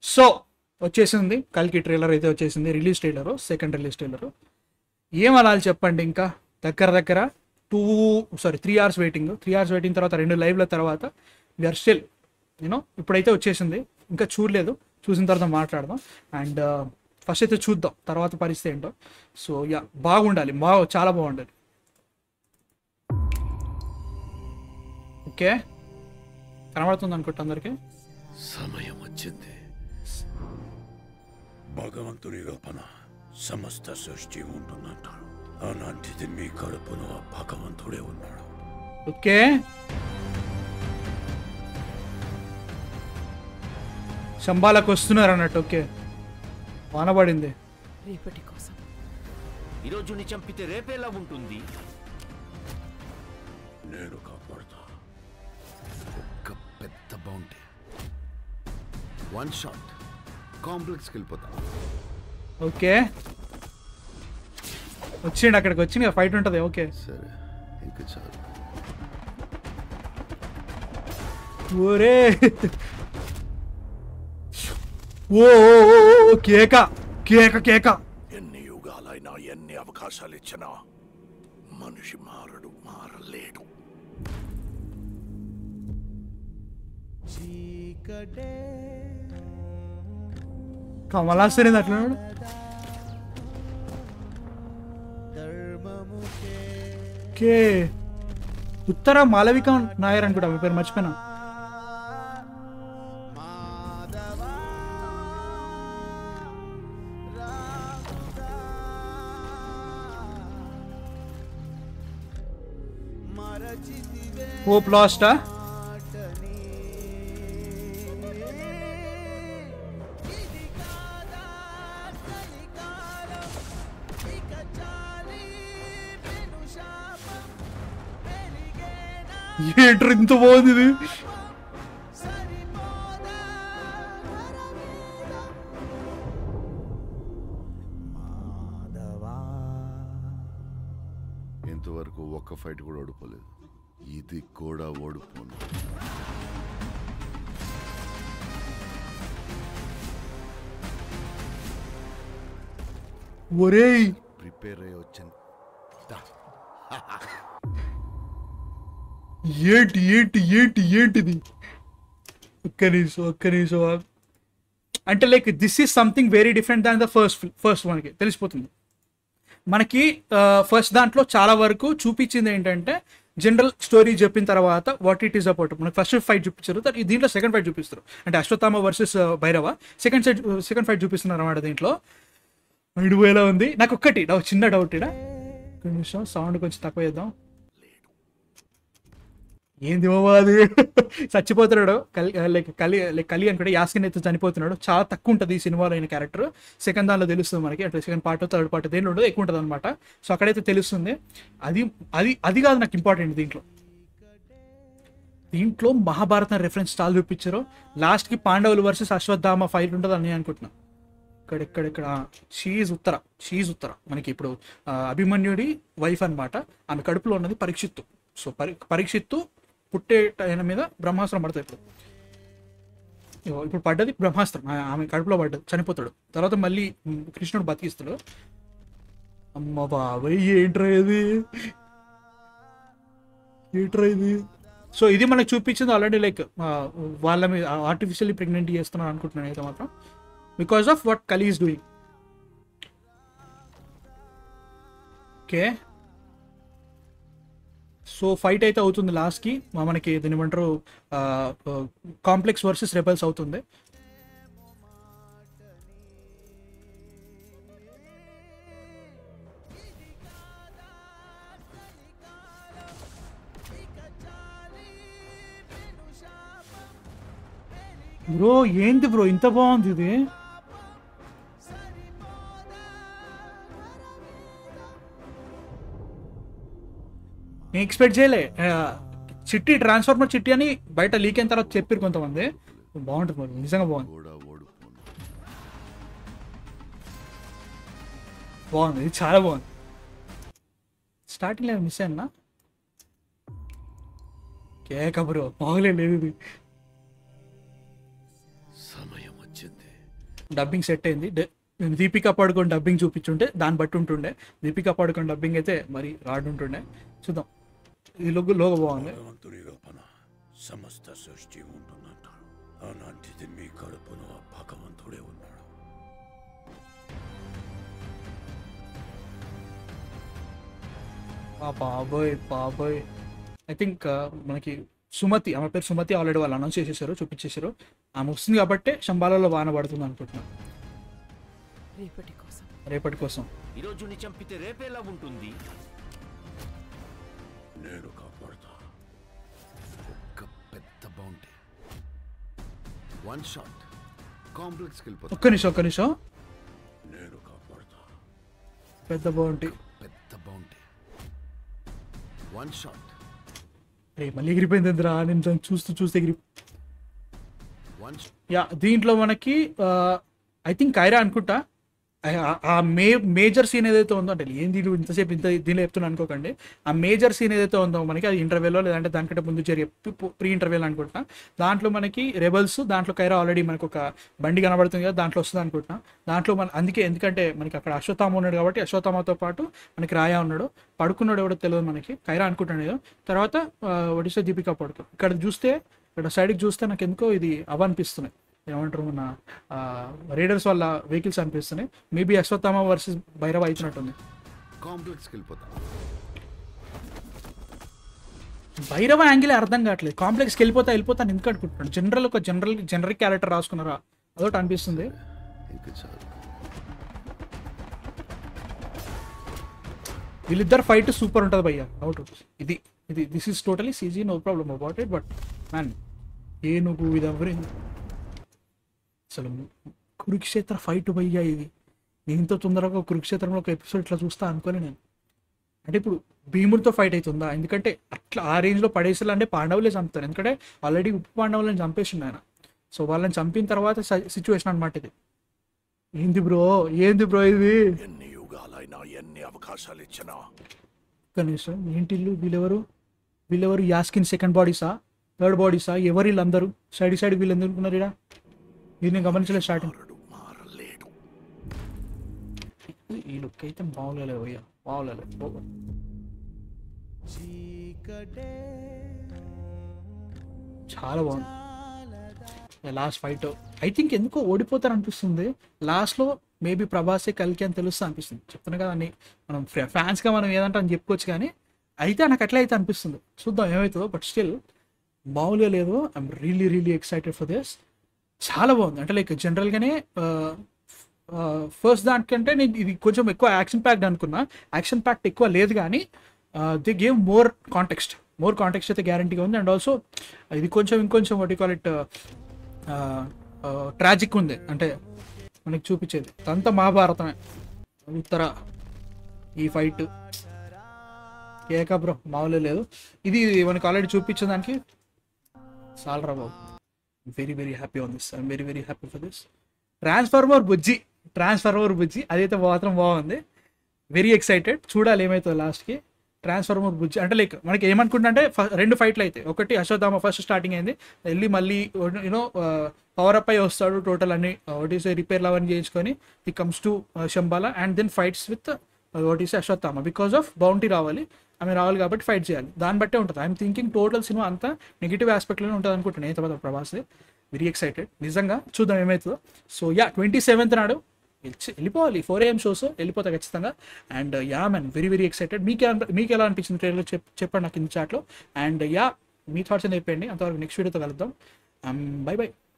So వచ్చేసింది కల్కి trailer అయితే వచ్చేసింది release trailer second release trailer ఏం అనాలి చెప్పండి ఇంకా దగ్గర దగ్గర two sorry three hours waiting three hours waiting తర్వాత రెండు లైవ్ల తర్వాత విఆర్ స్టిల్ యూనో ఇప్పుడైతే వచ్చేసింది ఇంకా చూడలేదు చూసిన తర్వాత మాట్లాడదాం అండ్ ఫస్ట్ అయితే చూద్దాం తర్వాత పరిస్థితి ఏంటో సో యా బాగుండాలి బాగా చాలా బాగుండాలి ఓకే కనబడుతుంది అనుకుంటా అందరికీ సమయం వచ్చింది భగవంతుని లోపల సమస్త సృష్టి ఉంటుందంటారు అలాంటిది మీ కడుపులో ఆ భగవంతుడే ఉన్నాడు ఓకే శంబాలకు వస్తున్నారు అన్నట్టు ఓకే వానబడింది రేపటి కోసం ఈరోజు నీ చంపితే రేపేలా ఉంటుంది నేను కాపాడుతా ఒక పెద్ద బౌంటీ వన్ షాట్ కాంప్లెక్స్కి వెళ్ళిపోతాం ఓకే వచ్చిండు అక్కడికి వచ్చింది ఫైట్ ఉంటుంది ఓకే సరే ఇంకా చాలు ఓరే ఓ ఓ, ఓ, ఓ, కేక కేక కేక ఎన్ని యుగాలైనా ఎన్ని అవకాశాలు ఇచ్చినా మనిషి మారడు మారలేడు కమలాసరి అట్లా ఓకే ఉత్తర మాలవిక నాయర్ అనుకుంటా మీ పేరు మర్చిపోయినా హోప్ లాస్టా ఏంట్రా ఇంత బాగుంది ఇది ఇంతవరకు ఒక్క ఫైట్ కూడా ఓడిపోలేదు ఇది కూడా ఓడిపోను ఒరేయ్ ప్రిపేర్ అయ్యి వచ్చాను దా. ఏంటి ఏంటి ఏంటి ఏంటిది ఒక్క నిమిషం ఒక్క నిమిషం ఆగు. అంటే like this is something very different than the first first వన్కి తెలిసిపోతుంది మనకి ఫస్ట్ దాంట్లో చాలా వరకు చూపించింది ఏంటంటే జనరల్ స్టోరీ చెప్పిన తర్వాత వాట్ ఇట్ ఈస్ అబౌట్ మనకి ఫస్ట్ ఫైట్ చూపించారు తర్వాత దీంట్లో సెకండ్ ఫైట్ చూపిస్తారు అంటే Ashwatthama versus Bhairava second side second fight చూపిస్తున్నారు అన్నమాట దీంట్లో ఐదు ఎలా ఉంది నాకు ఒక్కటి నాకు చిన్న డౌట్ ఇడా ఒక నిమిషం సౌండ్ కొంచెం తక్కువ చేద్దాం ఏంది బాబా అది చచ్చిపోతున్నాడు కలి లైక్ కలి లైక్ కలి అనుకుంటే యాస్కిన్ అయితే చనిపోతున్నాడు చాలా తక్కువ ఉంటుంది ఈ సినిమాలో అయిన క్యారెక్టర్ సెకండ్ దానిలో తెలుస్తుంది మనకి అంటే సెకండ్ పార్ట్ థర్డ్ పార్ట్ దేనిలో ఉండదు ఎక్కువ ఉంటుంది అనమాట సో అక్కడైతే తెలుస్తుంది అది అది అది కాదు నాకు ఇంపార్టెంట్ దీంట్లో దీంట్లో మహాభారతం రెఫరెన్స్ చాలా చూపించారు లాస్ట్కి పాండవులు వర్సెస్ అశ్వత్థామ ఫైట్ ఉంటుంది అని అనుకుంటున్నా ఇక్కడ ఇక్కడ ఇక్కడ షీజ్ ఉత్తర షీజ్ ఉత్తర మనకి ఇప్పుడు ఆ, అభిమన్యుడి వైఫ్ అన్నమాట ఆమె కడుపులో ఉన్నది పరీక్షిత్తు సో పరి పరీక్షిత్తు పుట్టే ఆయన మీద బ్రహ్మాస్త్రం పడతాయి ఇప్పుడు ఇగో ఇప్పుడు పడ్డది బ్రహ్మాస్త్రం ఆ- ఆమె కడుపులో పడ్డది చనిపోతాడు తర్వాత మళ్ళీ ఉమ్, కృష్ణుడు బతికిస్తాడు అమ్మ బాబాయ్ ఏంట్రా ఇది ఏంట్రా ఇది సో ఇది మనకు చూపించింది ఆల్రెడీ లైక్ వాళ్ళ మీద ఆర్టిఫిషియల్లీ ప్రెగ్నెంట్ చేస్తున్నాను అనుకుంటున్నాను అయితే మాత్రం because of what Kali is doing okay so fight అయితే అవుతుంది లాస్ట్కి మనకి దీని ఏమంటారు కాంప్లెక్స్ వర్సెస్ రెబల్స్ అవుతుంది బ్రో ఏంటి బ్రో ఇంత బాగుంది ఇది నేను ఎక్స్పెక్ట్ చేయలే ఆ, చిట్టి ట్రాన్స్ఫార్మర్ చిట్టి అని బయట లీక్ అయిన తర్వాత చెప్పారు కొంతమంది బాగుంటుంది మరి నిజంగా బాగుంది కూడా ఓడిపోను బాగుంది ఇది చాలా బాగుంది స్టార్టింగ్ మిస్ అయ్యన్నా కేక బ్రో బాగలే లేదు ఇది సమయం వచ్చింది డబ్బింగ్ సెట్ అయింది డ- దీపికా పడుకొని డబ్బింగ్ చూపించుంటే దాన్ని బట్టి ఉంటుండే దీపికా పడుకొని డబ్బింగ్ అయితే మరి రాడ్ ఉంటుండే చూద్దాం ఈ లోగో లోగో బాగుంది భగవంతుని లోపల సమస్త సృష్టి ఉంటుందంటారు అలాంటిది మీ కడుపులో ఆ భగవంతుడే ఉన్నాడు ఆ బాబోయ్ బాబోయ్ ఐ థింక్ మనకి సుమతి ఆమె పేరు సుమతి ఆల్రెడీ వాళ్ళు అనౌన్స్ చేసేసారు చూపించేశారు ఆమె వస్తుంది కాబట్టి శంబాలలో వాన పడుతుంది అనుకుంటున్నాను రేపటి కోసం రేపటి కోసం ఈరోజు నీ చంపితే రేపేలా ఉంటుంది నేను కాపాడుతా ఒక పెద్ద బౌంటీ వన్ షాట్ కాంప్లెక్స్కి వెళ్ళిపోతా ఒక్క నిమిషం ఒక్క నిమిషం నేను కాపాడుతా పెద్ద బాగుంటుంది పెద్ద బౌంటీ వన్ షాట్ రే మళ్ళీ ఎగిరిపోయింది ఎందురా నేను దాన్ని చూస్తూ చూస్తే ఎగిరి వన్ యా దీంట్లో మనకి ఐ థింక్ కైరా అనుకుంటా ఆ- ఆ మే మేజర్ సీన్ ఏదైతే ఉందో అంటే ఏం దీని ఇంతసేపు ఇంత దీనిలో చెప్తున్నా అనుకోకండి ఆ మేజర్ సీన్ ఏదైతే ఉందో మనకి అది ఇంటర్వెల్లో లేదంటే దానికంటే ముందు జరిగే ప్రీ ఇంటర్వెల్ అనుకుంటున్నా దాంట్లో మనకి రెబల్స్ దాంట్లో కైరా ఆల్రెడీ మనకు ఒక బండి కనబడుతుంది కదా దాంట్లో వస్తుంది అనుకుంటున్నా దాంట్లో మన అందుకే ఎందుకంటే మనకి అక్కడ అశ్వత్థామ ఉన్నాడు కాబట్టి అశ్వత్థామతో పాటు మనకి రాయా ఉన్నాడు పడుకున్నాడు ఎవడో తెలియదు మనకి కైరా అనుకుంటాను ఏదో తర్వాత ఒడిశా దీపికా పడుకో ఇక్కడ చూస్తే ఇక్కడ సైడ్కి చూస్తే నాకు ఎందుకో ఇది అవ అనిపిస్తున్నాయి ఏమంటారు మన రైడర్స్ వాళ్ళ వెహికల్స్ అనిపిస్తున్నాయి మేబీ అశ్వత్థామ వర్సెస్ భైరవ అవుతున్నట్టుంది కాంప్లెక్స్కి వెళ్ళిపోతా భైరవ యాంగిల్ అర్థం కావట్లేదు కాంప్లెక్స్కి వెళ్ళిపోతా వెళ్ళిపోతాను ఎందుకు అనుకుంటున్నాను జనరల్ ఒక జనరల్ జనరిక్ క్యారెక్టర్ రాసుకున్నారా అదొకటి అనిపిస్తుంది ఇంకా చాలు వీళ్ళిద్దరు ఫైట్ సూపర్ ఉంటుంది భయ్య అవుట్ ఇది ఇది this is totally CG no problem about it but man ఏనుగు ఇదెవరి అసలు కురుక్షేత్ర ఫైట్ భయ్యా ఇది నేను ఇంత తొందరగా కురుక్షేత్రంలో ఒక ఎపిసోడ్ ఇట్లా చూస్తా అనుకోలే నేను అంటే ఇప్పుడు భీముడితో ఫైట్ అవుతుందా ఎందుకంటే అట్లా ఆ రేంజ్లో పడేసేలా అంటే పాండవులే చంపుతారు ఎందుకంటే ఆల్రెడీ ఉప్పు పాండవులను చంపేసిండు ఆయన సో వాళ్ళని చంపిన తర్వాత సిచ్యువేషన్ అనమాట ఇది ఏంది బ్రో ఏంది బ్రో ఇది ఎన్ని యుగాలైనా ఎన్ని అవకాశాలు ఇచ్చినా కనీసం ఏంటి ఇల్లు వీళ్ళెవరు వీళ్ళెవరు యాస్కిన్ సెకండ్ బాడీసా థర్డ్ బాడీసా ఎవరు వీళ్ళందరూ సైడ్ సైడ్ వీళ్ళు ఎందుకు ఉన్నారు ఇక్కడ దీన్ని గమనించలేదు స్టార్టింగ్ మారడు మారలేడు ఈ లుక్ అయితే బాగోలేదు అయ్యా బాగోలేదు చాలా బాగుంది లాస్ట్ ఫైట్ ఐ థింక్ ఎందుకో ఓడిపోతారు అనిపిస్తుంది లాస్ట్లో మేబీ ప్రభాసే కలికి అని తెలుస్తా అనిపిస్తుంది చెప్తున్నా కదా అని మనం ఫ్యాన్స్గా మనం ఏదంటే అని చెప్పుకోవచ్చు కానీ అయితే నాకు అట్లా అయితే అనిపిస్తుంది చూద్దాం ఏమవుతుందో బట్ స్టిల్ మామూలుగా లేదు I'm really really excited for this చాలా బాగుంది అంటే లైక్ జనరల్గానే ఫస్ట్ దానికంటే నేను ఇది కొంచెం ఎక్కువ యాక్షన్ ప్యాక్డ్ అనుకున్నా యాక్షన్ ప్యాక్ట్ ఎక్కువ లేదు కానీ they gave more context more context అయితే గ్యారంటీగా ఉంది అండ్ ఆల్సో ఇది కొంచెం ఇంకొంచెం వాటి కాల్ ఇట్ ట్రాజిక్ ఉంది అంటే మనకి చూపించేది అంతా మహాభారతమే ఉత్తర ఈ ఫైట్ ఏకా బ్రో మామూలే లేదు ఇది మనకి ఆల్రెడీ చూపించిన దానికి సాలరా బాబు very very happy on this I'm very very happy for this transformer Bujji transformer Bujji అదైతే మాత్రం బాగుంది వెరీ ఎక్సైటెడ్ చూడాలి ఏమవుతుందో లాస్ట్కి ట్రాన్స్ఫార్మర్ బుజ్జి అంటే లైక్ మనకి ఏమనుకుంటుంటే రెండు ఫైట్లు అయితే ఒకటి అశ్వత్థామ ఫస్ట్ స్టార్టింగ్ అయింది వెళ్ళి మళ్ళీ యూనో పవర్ అప్ అయి వస్తాడు టోటల్ అన్ని వాట్ ఈస్ రిపేర్లు అవన్నీ చేయించుకొని ఈ comes to Shambala and then fights with what is Ashwatthama because of bounty రావాలి ఆమె రావాలి కాబట్టి ఫైట్ చేయాలి దాన్ని బట్టే ఉంటుంది ఐఎమ్ థింకింగ్ టోటల్ సినిమా అంతా నెగిటివ్ ఆస్పెక్ట్లోనే ఉంటుంది అనుకుంటున్నాను ఏ తర్వాత ప్రభాస్ వెరీ ఎక్సైటెడ్ నిజంగా చూద్దాం ఏమవుతుందో సో యా ట్వంటీ సెవెంత్ నాడు వెళ్ళి- వెళ్ళిపోవాలి ఫోర్ ఏఎం షోస్ వెళ్ళిపోతా ఖచ్చితంగా and ya man very very excited మీకు ఎలా- మీకు ఎలా అనిపించింది ట్రైలర్ చెప్ చెప్పండి నాకు ఇన్ చాట్లో అండ్ యా మీ థాట్స్ అని చెప్పండి అంతవరకు నెక్స్ట్ వీడియోతో కలుద్దాం బై బై